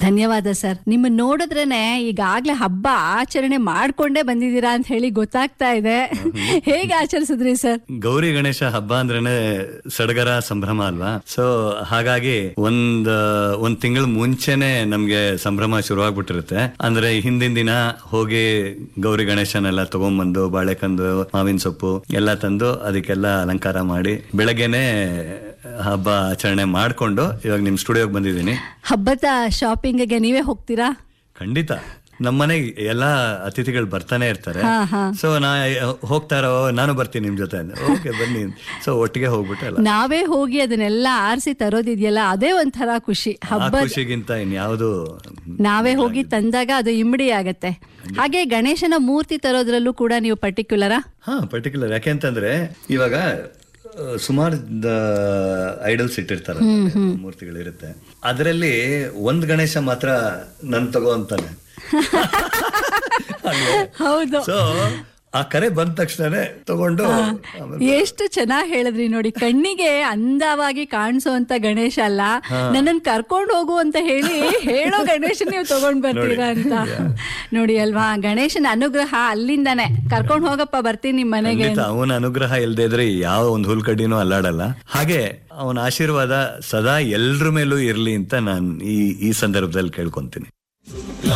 ಧನ್ಯವಾದ ಸರ್ ನಿಮ್ಮ ನೋಡಿದ್ರೇನೆ ಈಗಾಗ್ಲೇ ಹಬ್ಬ ಆಚರಣೆ ಮಾಡ್ಕೊಂಡೇ ಬಂದಿದ್ದೀರಾ ಅಂತ ಹೇಳಿ ಗೊತ್ತಾಗ್ತಾ ಇದೆ ಹೇಗೆ ಆಚರಿಸಿದ್ರಿ ಸರ್ ಗೌರಿ ಗಣೇಶ ಹಬ್ಬ ಅಂದ್ರೇನೆ ಸಡಗರ ಸಂಭ್ರಮ ಅಲ್ವಾ ಸೊ ಹಾಗಾಗಿ ಒಂದ್ ಒಂದ್ ತಿಂಗಳ ಮುಂಚೆನೆ ನಮ್ಗೆ ಸಂಭ್ರಮ ಶುರುವಾಗ್ಬಿಟ್ಟಿರುತ್ತೆ ಅಂದ್ರೆ ಹಿಂದಿನ ದಿನ ಹೋಗಿ ಗೌರಿ ಗಣೇಶನೆಲ್ಲ ತಗೊಂಬಂದು ಬಾಳೆಕಂದು ಮಾವಿನ ಸೊಪ್ಪು ಎಲ್ಲ ತಂದು ಅದಕ್ಕೆಲ್ಲ ಅಲಂಕಾರ ಮಾಡಿ ಬೆಳಗ್ಗೆನೆ ಹಬ್ಬ ಆಚರಣೆ ಮಾಡ್ಕೊಂಡು ಇವಾಗ ನಿಮ್ ಸ್ಟುಡಿಯೋಗೆ ಬಂದಿದ್ದೀನಿ ಹಬ್ಬದ ಶಾಪಿಂಗ್ಗೆ ನೀವೇ ಹೋಗ್ತೀರಾ ಖಂಡಿತ ನಮ್ಮನೆಗೆ ಎಲ್ಲಾ ಅತಿಥಿಗಳು ಬರ್ತಾನೆ ಇರ್ತಾರೆ ಹಾ, ಹಾ. ಸೊ ನಾ ಹೋಗ್ತಾರೋ ನಾನು ಬರ್ತೀನಿ ನಿಮ್ ಜೊತೆ ಓಕೆ ಬನ್ನಿ ಸೊ ಒಟ್ಟಿಗೆ ಹೋಗ್ಬಿಟ್ಟು ಎಲ್ಲ ನಾವೇ ಹೋಗಿ ಅದನ್ನೆಲ್ಲ ಆರಿಸಿ ತರೋದಿದೆಯಲ್ಲ ಅದೇ ಒಂಥರ ಖುಷಿ ಆ ಹಬ್ಬ ಖುಷಿಗಿಂತ ಇನ್ಯಾವುದು ನಾವೇ ಹೋಗಿ ತಂದಾಗ ಅದು ಇಮ್ಮಡಿ ಆಗತ್ತೆ ಹಾಗೆ ಗಣೇಶನ ಮೂರ್ತಿ ತರೋದ್ರಲ್ಲೂ ಕೂಡ ನೀವು ಪರ್ಟಿಕ್ಯುಲರಾ ಹಾ ಪರ್ಟಿಕ್ಯುಲರ್ ಯಾಕೆಂತಂದ್ರೆ ಇವಾಗ ಸುಮಾರು ಐಡಲ್ಸ್ ಇಟ್ಟಿರ್ತಾರೆ ಮೂರ್ತಿಗಳಿರುತ್ತೆ ಅದರಲ್ಲಿ ಒಂದ್ ಗಣೇಶ ಮಾತ್ರ ನನ್ ತಗೋ ಅಂತಾನೆ ಹೌದು ಸೊ ಆ ಕರೆ ಬಂದ ತಕ್ಷಣನೇ ತಗೊಂಡು ಆಮೇಲೆ ಎಷ್ಟು ಚೆನ್ನಾಗಿ ಹೇಳಿದ್ರಿ ನೋಡಿ ಕಣ್ಣಿಗೆ ಅಂದವಾಗಿ ಕಾಣಿಸೋಂತ ಗಣೇಶ ಅಲ್ಲ ನನ್ನನ್ ಕರ್ಕೊಂಡು ಹೋಗು ಅಂತ ಹೇಳಿ ಹೇಳೋ ಗಣೇಶ ನೀವು ತಗೊಂಡ್ ಬರ್ತೀರಾ ಅಂತ ನೋಡಿ ಅಲ್ವಾ ಗಣೇಶನ ಅನುಗ್ರಹ ಅಲ್ಲಿಂದಾನೆ ಕರ್ಕೊಂಡು ಹೋಗಪ್ಪ ಬರ್ತೀನಿ ನಿಮ್ ಮನೆಗೆ ಖಂಡಿತ ಅವನ ಅನುಗ್ರಹ ಇಲ್ಲದೆ ಇದ್ರೆ ಯಾವ ಒಂದು ಹುಲ್ಕಡ್ಡಿನೂ ಅಲ್ಲಾಡಲ್ಲ ಹಾಗೆ ಅವನ ಆಶೀರ್ವಾದ ಸದಾ ಎಲ್ರ ಮೇಲೂ ಇರ್ಲಿ ಅಂತ ನಾನು ಈ ಈ ಸಂದರ್ಭದಲ್ಲಿ ಕೇಳ್ಕೊಂತೀನಿ